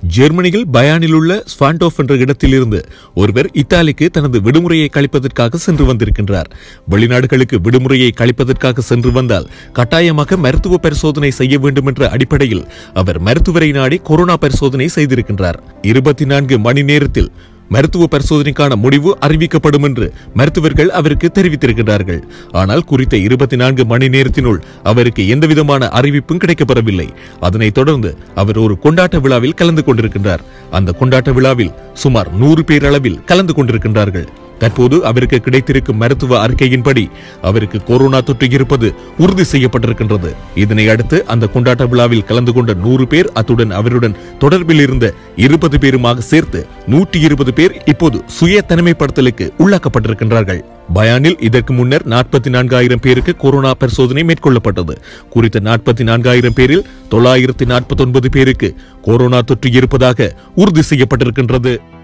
ஜெர்மனியில் பயானில் உள்ள ஸ்வாண்டோஃப் என்ற இடத்திலிருந்து ஒருவர் இத்தாலிக்கு தனது விடுமுறையை கழிப்பதற்காக சென்று வந்திருக்கின்றார் வெளிநாடுகளுக்கு விடுமுறையை கழிப்பதற்காக சென்று வந்தால் கட்டாயமாக மருத்துவ பரிசோதனை செய்ய வேண்டும் என்ற அடிப்படையில் அவர் மருத்துவரை நாடி கொரோனா பரிசோதனை செய்திருக்கின்றார் இருபத்தி நான்கு மணி நேரத்தில் மருத்துவ பரிசோதனைக்கான முடிவு அறிவிக்கப்படும் என்று மருத்துவர்கள் அவருக்கு தெரிவித்திருக்கிறார்கள் ஆனால் குறித்த இருபத்தி நான்கு மணி நேரத்தினுள் அவருக்கு எந்தவிதமான அறிவிப்பும் கிடைக்கப்பெறவில்லை அதனைத் தொடர்ந்து அவர் ஒரு கொண்டாட்ட விழாவில் கலந்து கொண்டிருக்கின்றார் அந்த கொண்டாட்ட விழாவில் சுமார் நூறு பேர் அளவில் கலந்து கொண்டிருக்கின்றார்கள் தற்போது அவருக்கு கிடைத்திருக்கும் மருத்துவ அறிக்கையின்படி அவருக்கு கொரோனா தொற்று இருப்பது உறுதி செய்யப்பட்டிருக்கின்றது இதனை அடுத்து அந்த கொண்டாட்ட விழாவில் கலந்து கொண்ட நூறு பேர் அத்துடன் அவருடன் தொடர்பில் இருந்த இருபது பேருமாக சேர்த்து நூற்றி இருபது பேர் இப்போது சுய தனிமைப்படுத்தலுக்கு உள்ளாக்கப்பட்டிருக்கின்றார்கள் பயானில் இதற்கு முன்னர் நாற்பத்தி நான்காயிரம் பேருக்கு கொரோனா பரிசோதனை மேற்கொள்ளப்பட்டது குறித்த நாற்பத்தி நான்காயிரம் பேரில் தொள்ளாயிரத்தி நாற்பத்தி ஒன்பது பேருக்கு கொரோனா தொற்று இருப்பதாக உறுதி செய்யப்பட்டிருக்கின்றது